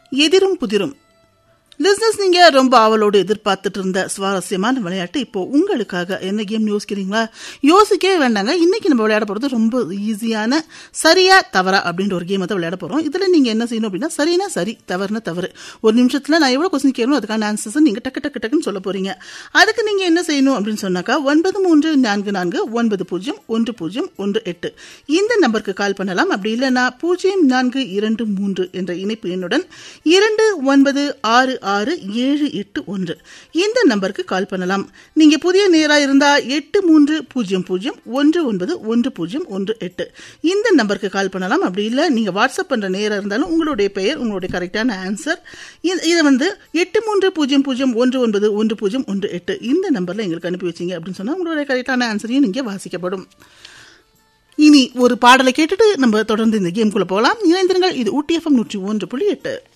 எதிரும் புதிரும் லிஸ்னஸ் நீங்க ரொம்ப ஆவலோடு எதிர்பார்த்துட்டு இருந்த சுவாரஸ்யமான விளையாட்டு இப்போ உங்களுக்காக என்ன கேம் யோசிக்கிறீங்களா யோசிக்கவே வேண்டாங்க இன்னைக்கு நம்ம விளையாட போறது ரொம்ப ஈஸியான சரியா தவறா அப்படின்ற ஒரு கேமை தான் விளையாட போறோம் இதுல நீங்க என்ன செய்யணும் அப்படின்னா சரினா சரி தவறுனா தவறு ஒரு நிமிஷத்துல நான் எவ்வளவு கொஸ்டின் கேட்கணும் அதுக்கான ஆன்சர்ஸ் நீங்க டக்கு டக்கு டக்குன்னு சொல்ல போறீங்க அதுக்கு நீங்க என்ன செய்யணும் அப்படின்னு சொன்னாக்கா ஒன்பது மூன்று நான்கு நான்கு ஒன்பது பூஜ்ஜியம் ஒன்று பூஜ்ஜியம் ஒன்று எட்டு இந்த நம்பருக்கு கால் பண்ணலாம் அப்படி இல்லைன்னா பூஜ்ஜியம் நான்கு இரண்டு மூன்று என்ற இணைப்பு எண்ணுடன் இரண்டு ஒன்பது ஆறு ஆறு ஏழு எட்டு ஒன்று இந்த நம்பருக்கு கால் பண்ணலாம் நீங்க புதிய நேரா இருந்தா எட்டு மூன்று பூஜ்ஜியம் பூஜ்ஜியம் ஒன்று ஒன்பது ஒன்று பூஜ்ஜியம் ஒன்று எட்டு இந்த நம்பருக்கு கால் பண்ணலாம் அப்படி இல்லை நீங்க வாட்ஸ்அப் பண்ற நேரா இருந்தாலும் உங்களுடைய பெயர் உங்களுடைய கரெக்டான ஆன்சர் இதை வந்து எட்டு மூன்று பூஜ்ஜியம் பூஜ்ஜியம் ஒன்று ஒன்பது ஒன்று பூஜ்ஜியம் ஒன்று எட்டு இந்த நம்பர்ல எங்களுக்கு அனுப்பி வச்சீங்க அப்படின்னு சொன்னா உங்களுடைய கரெக்டான ஆன்சரையும் நீங்க வாசிக்கப்படும் இனி ஒரு பாடலை கேட்டுட்டு நம்ம தொடர்ந்து இந்த கேம்குள்ள போகலாம் இணைந்திருங்கள் இது ஊட்டி எஃப்எம் நூற்றி ஒன்று புள்ளி எட்டு